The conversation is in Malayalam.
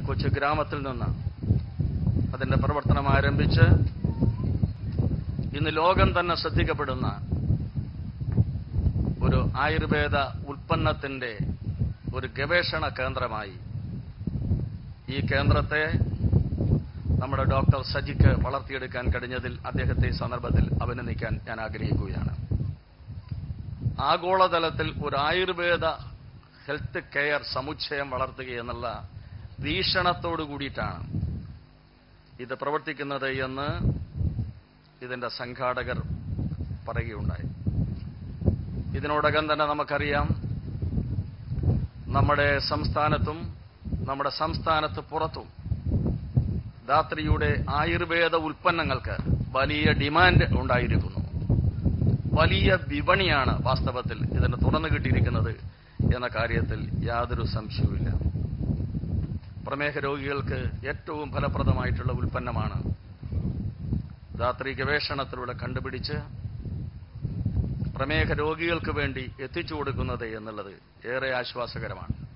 കൊച്ചു ഗ്രാമത്തിൽ നിന്ന് അതിന്റെ പ്രവർത്തനം ആരംഭിച്ച് ഇന്ന് ലോകം തന്നെ ശ്രദ്ധിക്കപ്പെടുന്ന ഒരു ആയുർവേദ ഉൽപ്പന്നത്തിന്റെ ഒരു ഗവേഷണ കേന്ദ്രമായി ഈ കേന്ദ്രത്തെ നമ്മുടെ ഡോക്ടർ സജിക്ക് വളർത്തിയെടുക്കാൻ കഴിഞ്ഞതിൽ അദ്ദേഹത്തെ ഈ സന്ദർഭത്തിൽ അഭിനന്ദിക്കാൻ ഞാൻ ആഗ്രഹിക്കുകയാണ് ആഗോളതലത്തിൽ ഒരു ആയുർവേദ ഹെൽത്ത് കെയർ സമുച്ചയം വളർത്തുക എന്നുള്ള വീക്ഷണത്തോടു കൂടിയിട്ടാണ് ഇത് പ്രവർത്തിക്കുന്നത് എന്ന് ഇതിന്റെ സംഘാടകർ പറയുകയുണ്ടായി ഇതിനോടകം തന്നെ നമുക്കറിയാം നമ്മുടെ സംസ്ഥാനത്തും നമ്മുടെ സംസ്ഥാനത്ത് പുറത്തും ധാത്രിയുടെ ആയുർവേദ ഉൽപ്പന്നങ്ങൾക്ക് വലിയ ഡിമാൻഡ് ഉണ്ടായിരിക്കുന്നു വലിയ വിപണിയാണ് വാസ്തവത്തിൽ ഇതിന് തുറന്നു കിട്ടിയിരിക്കുന്നത് എന്ന കാര്യത്തിൽ യാതൊരു സംശയവുമില്ല പ്രമേഹ രോഗികൾക്ക് ഏറ്റവും ഫലപ്രദമായിട്ടുള്ള ഉൽപ്പന്നമാണ് ധാത്രി ഗവേഷണത്തിലൂടെ കണ്ടുപിടിച്ച് പ്രമേഹ രോഗികൾക്ക് വേണ്ടി എത്തിച്ചു കൊടുക്കുന്നത് എന്നുള്ളത് ഏറെ ആശ്വാസകരമാണ്